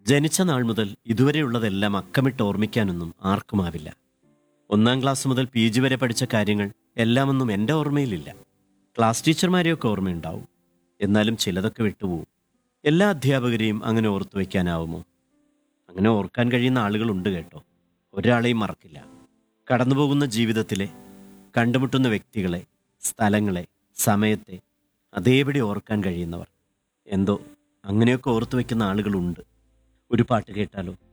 ജനിച്ച നാൾ മുതൽ ഇതുവരെയുള്ളതെല്ലാം അക്കമിട്ട് ഓർമ്മിക്കാനൊന്നും ആർക്കുമാവില്ല ഒന്നാം ക്ലാസ് മുതൽ പി ജി വരെ പഠിച്ച കാര്യങ്ങൾ എല്ലാമൊന്നും എൻ്റെ ഓർമ്മയിലില്ല ക്ലാസ് ടീച്ചർമാരെയൊക്കെ ഓർമ്മയുണ്ടാവും എന്നാലും ചിലതൊക്കെ വിട്ടുപോകും എല്ലാ അധ്യാപകരെയും അങ്ങനെ ഓർത്തു വയ്ക്കാനാവുമോ അങ്ങനെ ഓർക്കാൻ കഴിയുന്ന ആളുകളുണ്ട് കേട്ടോ ഒരാളെയും മറക്കില്ല കടന്നുപോകുന്ന ജീവിതത്തിലെ കണ്ടുമുട്ടുന്ന വ്യക്തികളെ സ്ഥലങ്ങളെ സമയത്തെ അതേപടി ഓർക്കാൻ കഴിയുന്നവർ എന്തോ അങ്ങനെയൊക്കെ ഓർത്തു വയ്ക്കുന്ന ആളുകളുണ്ട് ഒരു പാട്ട് കേട്ടാലോ